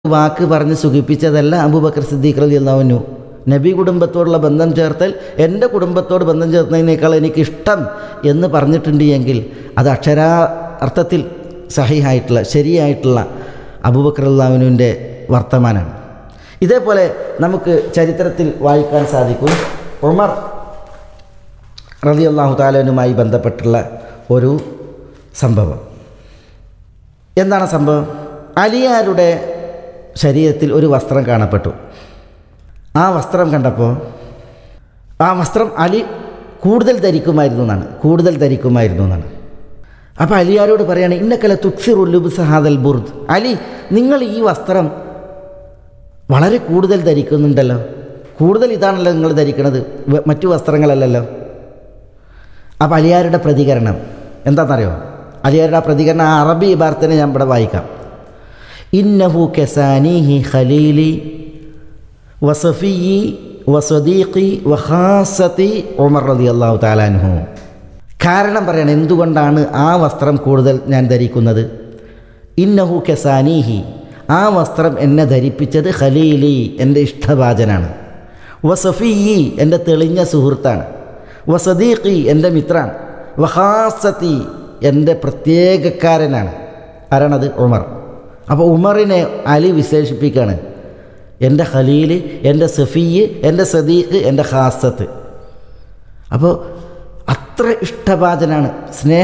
വാക്ക് പറഞ്ഞ് സുഖിപ്പിച്ചതല്ല അബൂബക്കർ സിദ്ദീഖ് റലി അള്ളാഹുനു നബി കുടുംബത്തോടുള്ള ബന്ധം ചേർത്തൽ എൻ്റെ കുടുംബത്തോട് ബന്ധം ചേർത്തതിനേക്കാൾ എനിക്കിഷ്ടം എന്ന് പറഞ്ഞിട്ടുണ്ട് എങ്കിൽ അത് അക്ഷരാർത്ഥത്തിൽ സഹിഹായിട്ടുള്ള ശരിയായിട്ടുള്ള അബൂബക്കർ അള്ളാഹുനുവിൻ്റെ വർത്തമാനമാണ് ഇതേപോലെ നമുക്ക് ചരിത്രത്തിൽ വായിക്കാൻ സാധിക്കും ഉമർ റലി അള്ളാഹു താലനുമായി ബന്ധപ്പെട്ടുള്ള ഒരു സംഭവം എന്താണ് സംഭവം അലിയാരുടെ ശരീരത്തിൽ ഒരു വസ്ത്രം കാണപ്പെട്ടു ആ വസ്ത്രം കണ്ടപ്പോൾ ആ വസ്ത്രം അലി കൂടുതൽ ധരിക്കുമായിരുന്നു എന്നാണ് കൂടുതൽ ധരിക്കുമായിരുന്നു എന്നാണ് അപ്പോൾ അലിയാരോട് പറയാണ് ഇന്നക്കല തുക്സിറുല്ലുബ് സഹാദൽ ബുർദ് അലി നിങ്ങൾ ഈ വസ്ത്രം വളരെ കൂടുതൽ ധരിക്കുന്നുണ്ടല്ലോ കൂടുതൽ ഇതാണല്ലോ നിങ്ങൾ ധരിക്കുന്നത് വ- മറ്റു വസ്ത്രങ്ങളല്ലല്ലോ അപ്പോൾ അലിയാരുടെ പ്രതികരണം എന്താണെന്നറിയോ അലിയാരുടെ ആ പ്രതികരണം ആ അറബി ഇബാർത്തിനെ ഞാൻ ഇവിടെ വായിക്കാം ഇന്നഹു കെസാനിഹി ഖലീലി വസഫിയി വസദീഖി വഹാസത്തി ഉമർ റതി അള്ളാഹു താലാൻഹു കാരണം പറയണം എന്തുകൊണ്ടാണ് ആ വസ്ത്രം കൂടുതൽ ഞാൻ ധരിക്കുന്നത് ഇന്നഹു കെസാനിഹി ആ വസ്ത്രം എന്നെ ധരിപ്പിച്ചത് ഖലീലി എൻ്റെ ഇഷ്ടഭാജനാണ് വസഫിയി എൻ്റെ തെളിഞ്ഞ സുഹൃത്താണ് വസദീഖി എൻ്റെ മിത്രാണ് വഹാസത്തി എൻ്റെ പ്രത്യേകക്കാരനാണ് ആരാണത് ഉമർ അപ്പോൾ ഉമറിനെ അലി വിശേഷിപ്പിക്കുകയാണ് എൻ്റെ ഖലീൽ എൻ്റെ സഫീയ് എൻ്റെ സദീഖ് എൻ്റെ ഹാസത്ത് അപ്പോൾ അത്ര ഇഷ്ടഭാജനാണ് സ്നേഹ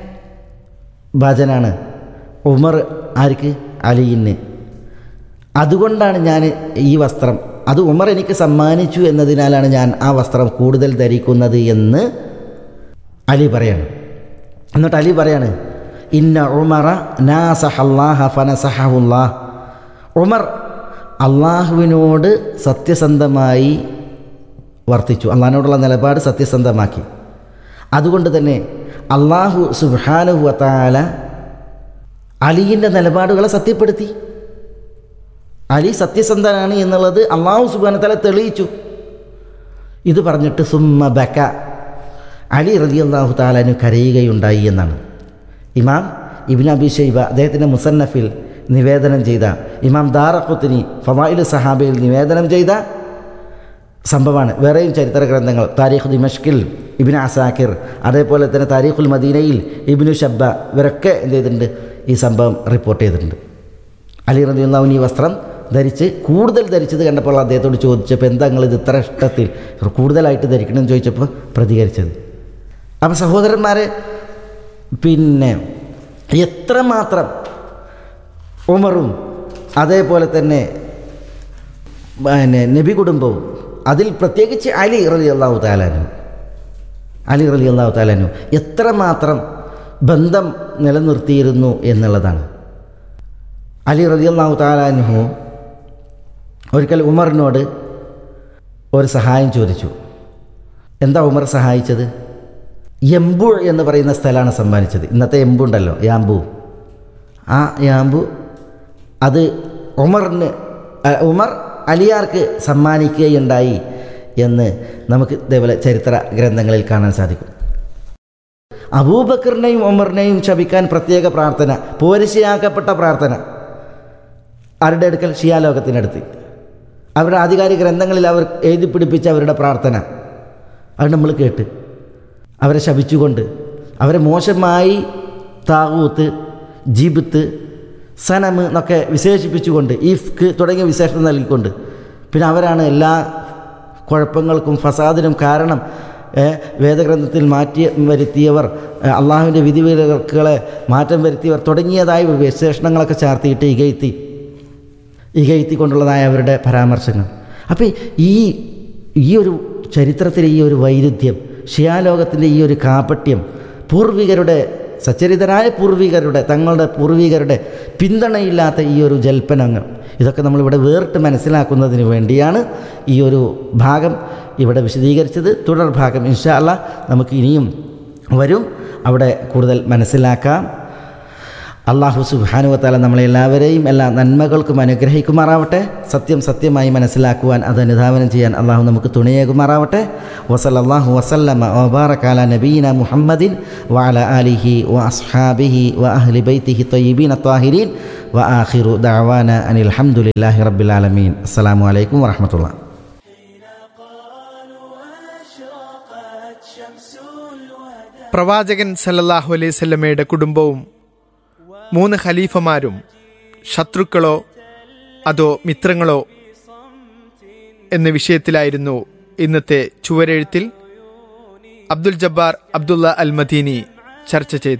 ഭാജനാണ് ഉമർ ആർക്ക് അലിയിന് അതുകൊണ്ടാണ് ഞാൻ ഈ വസ്ത്രം അത് ഉമർ എനിക്ക് സമ്മാനിച്ചു എന്നതിനാലാണ് ഞാൻ ആ വസ്ത്രം കൂടുതൽ ധരിക്കുന്നത് എന്ന് അലി പറയാണ് എന്നിട്ട് അലി പറയാണ് ഇന്ന ഉമറ നാസഹല്ലാഹ ഫനസഹുല്ലാ ഉമർ അള്ളാഹുവിനോട് സത്യസന്ധമായി വർത്തിച്ചു അള്ളാഹിനോടുള്ള നിലപാട് സത്യസന്ധമാക്കി അതുകൊണ്ട് തന്നെ അള്ളാഹു സുബാനുവത്താല അലിയിൻ്റെ നിലപാടുകളെ സത്യപ്പെടുത്തി അലി സത്യസന്ധനാണ് എന്നുള്ളത് അള്ളാഹു സുബാനത്തല തെളിയിച്ചു ഇത് പറഞ്ഞിട്ട് സുമ്മ ബക്ക അലി റലി അള്ളാഹു താലാനു കരയുകയുണ്ടായി എന്നാണ് ഇമാം ഇബിൻ അബി ഷൈബ അദ്ദേഹത്തിൻ്റെ മുസന്നഫിൽ നിവേദനം ചെയ്ത ഇമാം ദാറഖുത്തിനി ഫവായിൽ സഹാബയിൽ നിവേദനം ചെയ്ത സംഭവമാണ് വേറെയും ചരിത്ര ഗ്രന്ഥങ്ങൾ താരീഖ് ദിമഷ്കിൽ ഇബിൻ അസാക്കിർ അതേപോലെ തന്നെ താരീഖുൽ മദീനയിൽ ഇബിനു ഷബ്ബ ഇവരൊക്കെ എന്ത് ചെയ്തിട്ടുണ്ട് ഈ സംഭവം റിപ്പോർട്ട് ചെയ്തിട്ടുണ്ട് അലി റദിയുള്ളവൻ ഈ വസ്ത്രം ധരിച്ച് കൂടുതൽ ധരിച്ചത് കണ്ടപ്പോൾ അദ്ദേഹത്തോട് ചോദിച്ചപ്പോൾ എന്താ നിങ്ങൾ ഇത് ഇത്ര ഇഷ്ടത്തിൽ കൂടുതലായിട്ട് ധരിക്കണമെന്ന് ചോദിച്ചപ്പോൾ പ്രതികരിച്ചത് അപ്പം സഹോദരന്മാരെ പിന്നെ എത്രമാത്രം ഉമറും അതേപോലെ തന്നെ പിന്നെ നബി കുടുംബവും അതിൽ പ്രത്യേകിച്ച് അലി റലി അള്ളാഹു താലാനു അലി റലി അള്ളാഹു താലാനു എത്രമാത്രം ബന്ധം നിലനിർത്തിയിരുന്നു എന്നുള്ളതാണ് അലി റലി അള്ളാഹു താലാനുഹു ഒരിക്കൽ ഉമറിനോട് ഒരു സഹായം ചോദിച്ചു എന്താ ഉമർ സഹായിച്ചത് എംബു എന്ന് പറയുന്ന സ്ഥലമാണ് സമ്മാനിച്ചത് ഇന്നത്തെ എംബു ഉണ്ടല്ലോ യാമ്പു ആ യാമ്പു അത് ഉമറിന് അ, ഉമർ അലിയാർക്ക് സമ്മാനിക്കുകയുണ്ടായി എന്ന് നമുക്ക് ഇതേപോലെ ചരിത്ര ഗ്രന്ഥങ്ങളിൽ കാണാൻ സാധിക്കും അബൂബക്കറിനെയും ഉമറിനെയും ശപിക്കാൻ പ്രത്യേക പ്രാർത്ഥന പോരിശയാക്കപ്പെട്ട പ്രാർത്ഥന ആരുടെ അടുക്കൽ ഷിയാലോകത്തിനടുത്ത് അവരുടെ ആധികാരിക ഗ്രന്ഥങ്ങളിൽ അവർ എഴുതി പിടിപ്പിച്ച അവരുടെ പ്രാർത്ഥന അത് നമ്മൾ കേട്ട് അവരെ ശപിച്ചുകൊണ്ട് അവരെ മോശമായി താവൂത്ത് ജിബിത്ത് സനമ് എന്നൊക്കെ വിശേഷിപ്പിച്ചുകൊണ്ട് ഈഫ്ക്ക് തുടങ്ങിയ വിശേഷണം നൽകിക്കൊണ്ട് പിന്നെ അവരാണ് എല്ലാ കുഴപ്പങ്ങൾക്കും ഫസാദിനും കാരണം ഏ, വേദഗ്രന്ഥത്തിൽ മാറ്റി വരുത്തിയവർ ഏ, അള്ളാഹുവിൻ്റെ വിധിവിലക്കുകളെ മാറ്റം വരുത്തിയവർ തുടങ്ങിയതായ വിശേഷണങ്ങളൊക്കെ ചേർത്തിയിട്ട് ഇകഴ്ത്തി ഇകഴ്ത്തിക്കൊണ്ടുള്ളതായ അവരുടെ പരാമർശങ്ങൾ അപ്പോൾ ഈ ഈ ഒരു ചരിത്രത്തിലെ ഈ ഒരു വൈരുദ്ധ്യം ഷിയാലോകത്തിൻ്റെ ഈ ഒരു കാപട്യം പൂർവികരുടെ സച്ചരിതരായ പൂർവികരുടെ തങ്ങളുടെ പൂർവികരുടെ പിന്തുണയില്ലാത്ത ഈ ഒരു ജൽപ്പനങ്ങൾ ഇതൊക്കെ നമ്മളിവിടെ വേറിട്ട് മനസ്സിലാക്കുന്നതിന് വേണ്ടിയാണ് ഈ ഒരു ഭാഗം ഇവിടെ വിശദീകരിച്ചത് തുടർ ഭാഗം ഇൻഷാ അല്ലാ നമുക്ക് ഇനിയും വരും അവിടെ കൂടുതൽ മനസ്സിലാക്കാം അള്ളാഹു സുബാനുവത്താല നമ്മളെ എല്ലാവരെയും എല്ലാ നന്മകൾക്കും അനുഗ്രഹിക്കുമാറാവട്ടെ സത്യം സത്യമായി മനസ്സിലാക്കുവാൻ അത് അനുധാവനം ചെയ്യാൻ അള്ളാഹു നമുക്ക് തുണയേകുമാറാവട്ടെ വസലല്ലാഹു വസല്ലമ വബാറക്കാല നബീന മുഹമ്മദിൻ വഅല ആലിഹി വ അസ്ഹാബിഹി വ അഹ്ലി ബൈത്തിഹി ത്വയ്യിബീൻ അത്വാഹിരീൻ വ ആഖിറു ദഅവാന അനിൽ ഹംദുലില്ലാഹി റബ്ബിൽ ആലമീൻ അസ്സലാമു അലൈക്കും വറഹ്മത്തുള്ളാഹി പ്രവാചകൻ സല്ലല്ലാഹു അലൈഹി സ്വല്ലമയുടെ കുടുംബവും മൂന്ന് ഖലീഫമാരും ശത്രുക്കളോ അതോ മിത്രങ്ങളോ എന്ന വിഷയത്തിലായിരുന്നു ഇന്നത്തെ ചുവരെഴുത്തിൽ അബ്ദുൽ ജബ്ബാർ അബ്ദുള്ള അൽ മദീനി ചർച്ച ചെയ്തത്